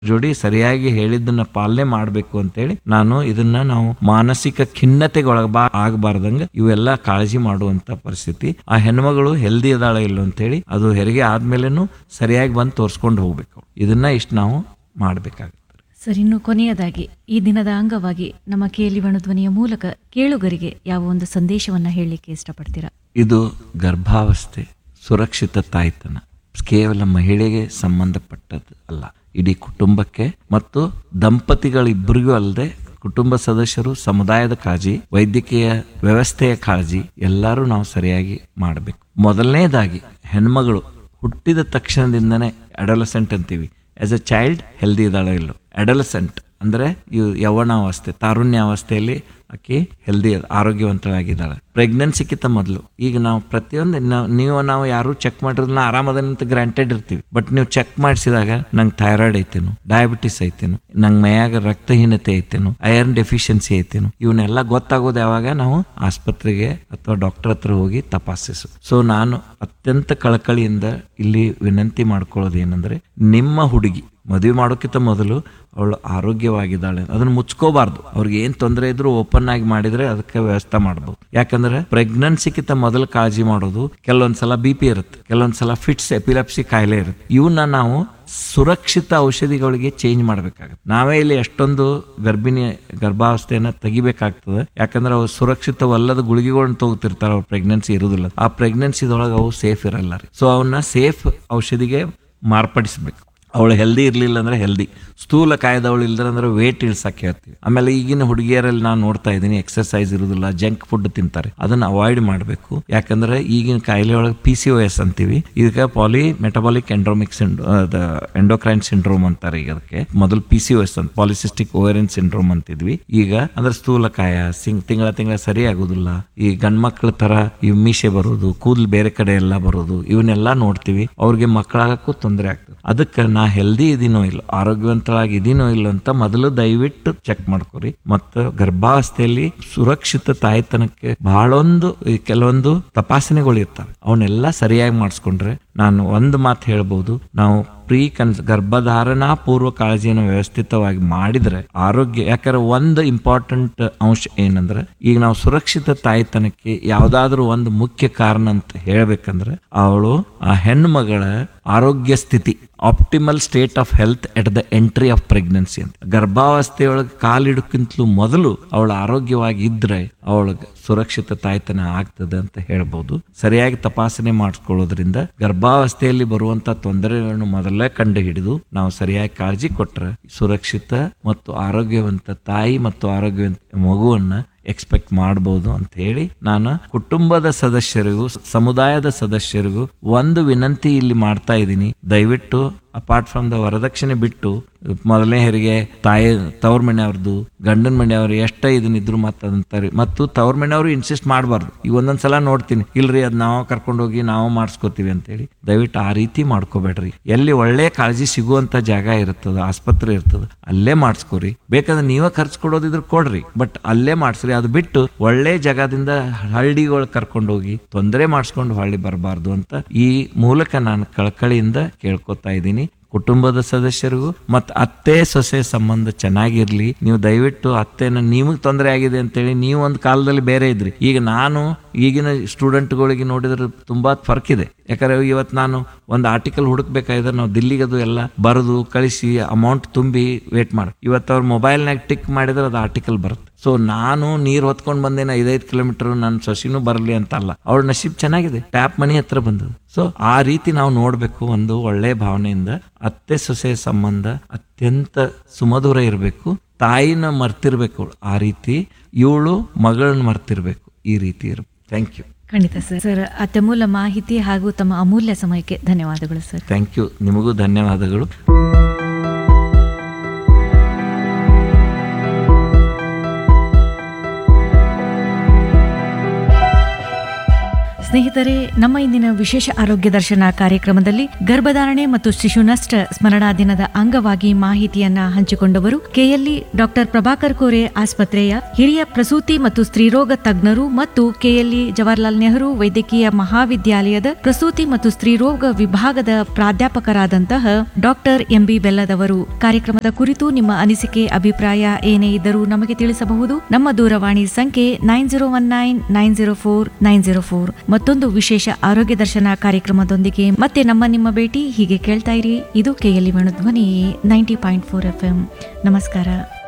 ಜೋಡಿ ಸರಿಯಾಗಿ ಹೇಳಿದ್ದನ್ನ ಪಾಲನೆ ಮಾಡಬೇಕು ಅಂತೇಳಿ ನಾನು ಇದನ್ನ ನಾವು ಮಾನಸಿಕ ಖಿನ್ನತೆಗೆ ಒಳಗಬಾ ಆಗಬಾರ್ದಂಗ ಇವೆಲ್ಲ ಕಾಳಜಿ ಮಾಡುವಂತ ಪರಿಸ್ಥಿತಿ ಆ ಹೆಣ್ಮಗಳು ಹೆಲ್ದಿ ಅದಾಳ ಇಲ್ಲ ಅಂತೇಳಿ ಅದು ಹೆರಿಗೆ ಆದ್ಮೇಲೆನು ಸರಿಯಾಗಿ ಬಂದು ತೋರಿಸ್ಕೊಂಡು ಹೋಗ್ಬೇಕು ಇದನ್ನ ಇಷ್ಟು ನಾವು ಮಾಡ್ಬೇಕಾಗುತ್ತೆ ಸರ್ ಇನ್ನು ಕೊನೆಯದಾಗಿ ಈ ದಿನದ ಅಂಗವಾಗಿ ನಮ್ಮ ಕೇಳಿ ಧ್ವನಿಯ ಮೂಲಕ ಕೇಳುಗರಿಗೆ ಯಾವ ಒಂದು ಸಂದೇಶವನ್ನ ಹೇಳಲಿಕ್ಕೆ ಇಷ್ಟಪಡ್ತೀರಾ ಇದು ಗರ್ಭಾವಸ್ಥೆ ಸುರಕ್ಷಿತ ತಾಯ್ತನ ಕೇವಲ ಮಹಿಳೆಗೆ ಸಂಬಂಧಪಟ್ಟದ್ದು ಅಲ್ಲ ಇಡೀ ಕುಟುಂಬಕ್ಕೆ ಮತ್ತು ದಂಪತಿಗಳಿಬ್ಬರಿಗೂ ಅಲ್ಲದೆ ಕುಟುಂಬ ಸದಸ್ಯರು ಸಮುದಾಯದ ಕಾಳಜಿ ವೈದ್ಯಕೀಯ ವ್ಯವಸ್ಥೆಯ ಕಾಳಜಿ ಎಲ್ಲರೂ ನಾವು ಸರಿಯಾಗಿ ಮಾಡಬೇಕು ಮೊದಲನೇದಾಗಿ ಹೆಣ್ಮಗಳು ಹುಟ್ಟಿದ ತಕ್ಷಣದಿಂದನೇ ಅಡಲಸೆಂಟ್ ಅಂತೀವಿ ಆಸ್ ಅ ಚೈಲ್ಡ್ ಹೆಲ್ದಿ ಇದ್ದಾಳೆ ಇಲ್ಲೋ ಅಡಲಸೆಂಟ್ ಅಂದ್ರೆ ಇವು ಯೌವನಾವಸ್ಥೆ ತಾರುಣ್ಯಾವಸ್ಥೆಯಲ್ಲಿ ಆಕೆ ಹೆಲ್ದಿ ಆರೋಗ್ಯವಂತಳಾಗಿದ್ದಾಳೆ ಪ್ರೆಗ್ನೆನ್ಸಿಕ್ಕಿಂತ ಮೊದಲು ಈಗ ನಾವು ಪ್ರತಿಯೊಂದು ನಾವು ನೀವು ನಾವು ಯಾರು ಚೆಕ್ ಮಾಡಿರೋದು ನಾ ಆರಾಮದ ಅಂತ ಗ್ರಾಂಟೆಡ್ ಇರ್ತೀವಿ ಬಟ್ ನೀವು ಚೆಕ್ ಮಾಡಿಸಿದಾಗ ನಂಗೆ ಥೈರಾಯ್ಡ್ ಐತೇನು ಡಯಾಬಿಟಿಸ್ ಐತೇನು ನಂಗೆ ಮೈಯಾಗ ರಕ್ತಹೀನತೆ ಐತೇನು ಐರನ್ ಡೆಫಿಷಿಯನ್ಸಿ ಐತೇನು ಇವನ್ನೆಲ್ಲ ಗೊತ್ತಾಗೋದು ಯಾವಾಗ ನಾವು ಆಸ್ಪತ್ರೆಗೆ ಅಥವಾ ಡಾಕ್ಟರ್ ಹತ್ರ ಹೋಗಿ ತಪಾಸಿಸು ಸೊ ನಾನು ಅತ್ಯಂತ ಕಳಕಳಿಯಿಂದ ಇಲ್ಲಿ ವಿನಂತಿ ಮಾಡ್ಕೊಳ್ಳೋದು ಏನಂದ್ರೆ ನಿಮ್ಮ ಹುಡುಗಿ ಮದುವೆ ಮಾಡೋಕ್ಕಿಂತ ಮೊದಲು ಅವಳು ಆರೋಗ್ಯವಾಗಿದ್ದಾಳೆ ಅದನ್ನ ಮುಚ್ಕೋಬಾರ್ದು ಅವ್ರಿಗೆ ಏನ್ ತೊಂದರೆ ಇದ್ರು ಓಪನ್ ಆಗಿ ಮಾಡಿದ್ರೆ ಅದಕ್ಕೆ ವ್ಯವಸ್ಥೆ ಮಾಡ್ಬೋದು ಯಾಕಂದ್ರೆ ಪ್ರೆಗ್ನೆನ್ಸಿಕ್ಕಿಂತ ಮೊದಲು ಕಾಳಜಿ ಮಾಡೋದು ಕೆಲವೊಂದ್ಸಲ ಬಿ ಪಿ ಇರುತ್ತೆ ಕೆಲವೊಂದ್ಸಲ ಫಿಟ್ಸ್ ಎಪಿಲೆಪ್ಸಿ ಕಾಯಿಲೆ ಇರುತ್ತೆ ಇವನ್ನ ನಾವು ಸುರಕ್ಷಿತ ಔಷಧಿಗಳಿಗೆ ಚೇಂಜ್ ಮಾಡ್ಬೇಕಾಗುತ್ತೆ ನಾವೇ ಇಲ್ಲಿ ಎಷ್ಟೊಂದು ಗರ್ಭಿಣಿ ಗರ್ಭಾವಸ್ಥೆಯನ್ನ ತೆಗಿಬೇಕಾಗ್ತದೆ ಯಾಕಂದ್ರೆ ಅವು ಸುರಕ್ಷಿತವಲ್ಲದ ಗುಳಿಗೆಗಳನ್ನ ತಗೋತಿರ್ತಾರೆ ಅವ್ರ ಪ್ರೆಗ್ನೆನ್ಸಿ ಇರುವುದಿಲ್ಲ ಆ ಪ್ರೆಗ್ನೆನ್ಸಿದೊಳಗೆ ಅವು ಸೇಫ್ ಇರಲ್ಲ ರೀ ಸೊ ಅವನ್ನ ಸೇಫ್ ಔಷಧಿಗೆ ಮಾರ್ಪಡಿಸ್ಬೇಕು ಅವಳು ಹೆಲ್ದಿ ಇರ್ಲಿಲ್ಲ ಅಂದ್ರೆ ಹೆಲ್ದಿ ಸ್ಥೂಲ ಕಾಯ್ದವಳು ಇಲ್ದ್ರ ಅಂದ್ರೆ ವೇಟ್ ಇಳ್ಸಕ್ ಹೇಳ್ತೀವಿ ಆಮೇಲೆ ಈಗಿನ ಹುಡುಗಿಯರಲ್ಲಿ ನಾನು ನೋಡ್ತಾ ಇದ್ದೀನಿ ಎಕ್ಸರ್ಸೈಸ್ ಇರುದಿಲ್ಲ ಜಂಕ್ ಫುಡ್ ತಿಂತಾರೆ ಅದನ್ನ ಅವಾಯ್ಡ್ ಮಾಡಬೇಕು ಯಾಕಂದ್ರೆ ಈಗಿನ ಕಾಯಿಲೆ ಒಳಗೆ ಪಿ ಸಿ ಒ ಎಸ್ ಅಂತೀವಿ ಇದಕ್ಕೆ ಪಾಲಿ ಮೆಟಬಾಲಿಕ್ ಎಂಡ್ರೋಮಿಕ್ ಎಂಡೋಕ್ರೈನ್ ಸಿಂಡ್ರೋಮ್ ಅಂತಾರೆ ಈಗ ಅದಕ್ಕೆ ಮೊದಲು ಪಿ ಸಿ ಒ ಎಸ್ ಅಂತ ಪಾಲಿಸಿಸ್ಟಿಕ್ ಓವರಿನ್ ಸಿಂಡ್ರೋಮ್ ಅಂತಿದ್ವಿ ಈಗ ಅಂದ್ರೆ ಸ್ಥೂಲಕಾಯ ಸಿಂಗ್ ತಿಂಗಳ ತಿಂಗಳ ಸರಿ ಆಗುದಿಲ್ಲ ಈ ಗಂಡ್ಮಕ್ಳ ತರ ಈ ಮೀಸೆ ಬರೋದು ಕೂದಲು ಬೇರೆ ಕಡೆ ಎಲ್ಲ ಬರೋದು ಇವನ್ನೆಲ್ಲ ನೋಡ್ತೀವಿ ಅವ್ರಿಗೆ ಮಕ್ಕಳಾಗಕ್ಕೂ ತೊಂದರೆ ಆಗ್ತದೆ ಅದಕ್ಕೆ ನಾ ಹೆಲ್ದಿ ಇದೀನೋ ಇಲ್ಲ ಆರೋಗ್ಯವಂತರಾಗಿ ಇದೀನೋ ಇಲ್ಲ ಅಂತ ಮೊದಲು ದಯವಿಟ್ಟು ಚೆಕ್ ಮಾಡ್ಕೊರಿ ಮತ್ತು ಗರ್ಭಾವಸ್ಥೆಯಲ್ಲಿ ಸುರಕ್ಷಿತ ತಾಯ್ತನಕ್ಕೆ ಬಹಳೊಂದು ಈ ಕೆಲವೊಂದು ತಪಾಸಣೆಗಳು ಇರ್ತವೆ ಅವನ್ನೆಲ್ಲ ಸರಿಯಾಗಿ ಮಾಡಿಸ್ಕೊಂಡ್ರೆ ನಾನು ಒಂದು ಮಾತು ಹೇಳ್ಬೋದು ನಾವು ಪ್ರೀ ಕನ್ಸ್ ಗರ್ಭಧಾರಣಾ ಪೂರ್ವ ಕಾಳಜಿಯನ್ನು ವ್ಯವಸ್ಥಿತವಾಗಿ ಮಾಡಿದ್ರೆ ಆರೋಗ್ಯ ಯಾಕಂದ್ರೆ ಒಂದು ಇಂಪಾರ್ಟೆಂಟ್ ಅಂಶ ಏನಂದ್ರೆ ಈಗ ನಾವು ಸುರಕ್ಷಿತ ತಾಯ್ತನಕ್ಕೆ ಯಾವ್ದಾದ್ರು ಒಂದು ಮುಖ್ಯ ಕಾರಣ ಅಂತ ಹೇಳ್ಬೇಕಂದ್ರೆ ಅವಳು ಆ ಹೆಣ್ಣು ಮಗಳ ಆರೋಗ್ಯ ಸ್ಥಿತಿ optimal state of health at the entry of pregnancy ಅಂತ ಗರ್ಭಾವಸ್ಥೆಯೊಳಗೆ ಕಾಲಿಡಕ್ಕಿಂತಲೂ ಮೊದಲು ಅವಳು ಆರೋಗ್ಯವಾಗಿ ಇದ್ರೆ ಅವಳಿಗೆ ಸುರಕ್ಷಿತ ತಾಯ್ತನ ಆಗ್ತದೆ ಅಂತ ಹೇಳ್ಬೋದು ಸರಿಯಾಗಿ ತಪಾಸಣೆ ಮಾಡಿಸ್ಕೊಳ್ಳೋದ್ರಿಂದ ಗರ್ಭಾವಸ್ಥೆಯಲ್ಲಿ ಬರುವಂತ ತೊಂದರೆಗಳನ್ನು ಮೊದಲೇ ಕಂಡು ಹಿಡಿದು ನಾವು ಸರಿಯಾಗಿ ಕಾಳಜಿ ಕೊಟ್ರೆ ಸುರಕ್ಷಿತ ಮತ್ತು ಆರೋಗ್ಯವಂತ ತಾಯಿ ಮತ್ತು ಆರೋಗ್ಯವಂತ ಮಗುವನ್ನ ಎಕ್ಸ್ಪೆಕ್ಟ್ ಮಾಡಬಹುದು ಅಂತ ಹೇಳಿ ನಾನು ಕುಟುಂಬದ ಸದಸ್ಯರಿಗೂ ಸಮುದಾಯದ ಸದಸ್ಯರಿಗೂ ಒಂದು ವಿನಂತಿ ಇಲ್ಲಿ ಮಾಡ್ತಾ ಇದ್ದೀನಿ ದಯವಿಟ್ಟು ಅಪಾರ್ಟ್ ಫ್ರಮ್ ದ ವರದಕ್ಷಿಣೆ ಬಿಟ್ಟು ಮೊದಲನೇ ಹೆರಿಗೆ ತಾಯಿ ತವ್ರ ಮನೆಯವ್ರದ್ದು ಗಂಡನ ಮನೆಯವ್ರು ಎಷ್ಟೇ ಇದನ್ನಿದ್ರು ಮತ್ತೆ ಅದಂತಾರೆ ಮತ್ತು ತವ್ರ ಮನೆಯವರು ಇನ್ಸಿಸ್ಟ್ ಮಾಡಬಾರ್ದು ಈಗ ಒಂದೊಂದ್ಸಲ ನೋಡ್ತೀನಿ ಇಲ್ರಿ ಅದ್ ನಾವು ಕರ್ಕೊಂಡೋಗಿ ನಾವು ಮಾಡಿಸ್ಕೋತೀವಿ ಅಂತೇಳಿ ದಯವಿಟ್ಟು ಆ ರೀತಿ ಮಾಡ್ಕೋಬೇಡ್ರಿ ಎಲ್ಲಿ ಒಳ್ಳೆ ಕಾಳಜಿ ಸಿಗುವಂತ ಜಾಗ ಇರ್ತದ ಆಸ್ಪತ್ರೆ ಇರ್ತದ ಅಲ್ಲೇ ಮಾಡಿಸ್ಕೋರಿ ಬೇಕಾದ್ರೆ ನೀವೇ ಖರ್ಚು ಕೊಡೋದಿದ್ರೆ ಕೊಡ್ರಿ ಬಟ್ ಅಲ್ಲೇ ಮಾಡಿಸ್ರಿ ಅದು ಬಿಟ್ಟು ಒಳ್ಳೆ ಜಾಗದಿಂದ ಹಳ್ಳಿಗಳು ಕರ್ಕೊಂಡೋಗಿ ತೊಂದರೆ ಮಾಡಿಸ್ಕೊಂಡು ಹೊಳ್ಳಿ ಬರಬಾರ್ದು ಅಂತ ಈ ಮೂಲಕ ನಾನು ಕಳಕಳಿಯಿಂದ ಕೇಳ್ಕೊತಾ ಇದ್ದೀನಿ ಕುಟುಂಬದ ಸದಸ್ಯರಿಗೂ ಮತ್ತು ಅತ್ತೆ ಸೊಸೆ ಸಂಬಂಧ ಚೆನ್ನಾಗಿರ್ಲಿ ನೀವು ದಯವಿಟ್ಟು ಅತ್ತೆನ ನಿಮಗೆ ತೊಂದರೆ ಆಗಿದೆ ಅಂತೇಳಿ ನೀವು ಒಂದು ಕಾಲದಲ್ಲಿ ಬೇರೆ ಇದ್ರಿ ಈಗ ನಾನು ಈಗಿನ ಸ್ಟೂಡೆಂಟ್ಗಳಿಗೆ ನೋಡಿದ್ರೆ ತುಂಬಾ ಫರ್ಕ್ ಇದೆ ಯಾಕಂದ್ರೆ ಇವತ್ತು ನಾನು ಒಂದು ಆರ್ಟಿಕಲ್ ಹುಡುಕ್ಬೇಕಾದ್ರೆ ನಾವು ದಿಲ್ಲಿಗೆ ಅದು ಎಲ್ಲ ಬರೆದು ಕಳಿಸಿ ಅಮೌಂಟ್ ತುಂಬಿ ವೇಟ್ ಮಾಡಿ ಇವತ್ತು ಅವ್ರ ಮೊಬೈಲ್ನಾಗ ಟಿಕ್ ಮಾಡಿದ್ರೆ ಅದು ಆರ್ಟಿಕಲ್ ಬರುತ್ತೆ ಸೊ ನಾನು ನೀರು ಹೊತ್ಕೊಂಡು ಬಂದೇನೆ ಐದೈದು ಕಿಲೋಮೀಟರ್ ನನ್ನ ಸೊಸಿನೂ ಬರಲಿ ಅಂತ ಅಲ್ಲ ಅವಳ ನಶೀಬ್ ಚೆನ್ನಾಗಿದೆ ಟ್ಯಾಪ್ ಮನಿ ಹತ್ರ ಬಂದದ್ದು ಸೊ ಆ ರೀತಿ ನಾವು ನೋಡಬೇಕು ಒಂದು ಒಳ್ಳೆ ಭಾವನೆಯಿಂದ ಅತ್ತೆ ಸೊಸೆ ಸಂಬಂಧ ಅತ್ಯಂತ ಸುಮಧುರ ಇರಬೇಕು ತಾಯಿನ ಮರ್ತಿರ್ಬೇಕು ಅವ್ಳು. ಆ ರೀತಿ ಇವಳು ಮಗಳನ್ನ ಮರ್ತಿರ್ಬೇಕು ಈ ರೀತಿ ಇರ್ಬೇಕು ಥ್ಯಾಂಕ್ ಯು ಖಂಡಿತ ಸರ್ ಸರ್ ಅತ್ಯಮೂಲ ಮಾಹಿತಿ ಹಾಗೂ ತಮ್ಮ ಅಮೂಲ್ಯ ಸಮಯಕ್ಕೆ ಧನ್ಯವಾದಗಳು ಸರ್ ಥ್ಯಾಂಕ್ ಯು ನಿಮಗೂ ಧನ್ಯವಾದಗಳು ಸ್ನೇಹಿತರೆ ಸ್ನೇಹಿತರೆ ನಮ್ಮ ಇಂದಿನ ವಿಶೇಷ ಆರೋಗ್ಯ ದರ್ಶನ ಕಾರ್ಯಕ್ರಮದಲ್ಲಿ ಗರ್ಭಧಾರಣೆ ಮತ್ತು ಶಿಶು ನಷ್ಟ ಸ್ಮರಣಾ ದಿನದ ಅಂಗವಾಗಿ ಮಾಹಿತಿಯನ್ನ ಹಂಚಿಕೊಂಡವರು ಕೆಎಲ್ಇ ಡಾಕ್ಟರ್ ಪ್ರಭಾಕರ್ ಕೋರೆ ಆಸ್ಪತ್ರೆಯ ಹಿರಿಯ ಪ್ರಸೂತಿ ಮತ್ತು ಸ್ತ್ರೀರೋಗ ತಜ್ಞರು ಮತ್ತು ಕೆಎಲ್ಇ ಜವಾಹರ್ಲಾಲ್ ನೆಹರು ವೈದ್ಯಕೀಯ ಮಹಾವಿದ್ಯಾಲಯದ ಪ್ರಸೂತಿ ಮತ್ತು ಸ್ತ್ರೀರೋಗ ವಿಭಾಗದ ಪ್ರಾಧ್ಯಾಪಕರಾದಂತಹ ಡಾಕ್ಟರ್ ಎಂಬಿ ಬೆಲ್ಲದವರು ಕಾರ್ಯಕ್ರಮದ ಕುರಿತು ನಿಮ್ಮ ಅನಿಸಿಕೆ ಅಭಿಪ್ರಾಯ ಏನೇ ಇದ್ದರೂ ನಮಗೆ ತಿಳಿಸಬಹುದು ನಮ್ಮ ದೂರವಾಣಿ ಸಂಖ್ಯೆ nine zero one nine nine zero four nine zero four ಮತ್ತೊಂದು ವಿಶೇಷ ಆರೋಗ್ಯ ದರ್ಶನ ಕಾರ್ಯಕ್ರಮದೊಂದಿಗೆ ಮತ್ತೆ ನಮ್ಮ ನಿಮ್ಮ ಭೇಟಿ ಹೀಗೆ ಕೇಳ್ತಾ ಇರಿ ಇದು KLE Dhwani ninety point four F M ನಮಸ್ಕಾರ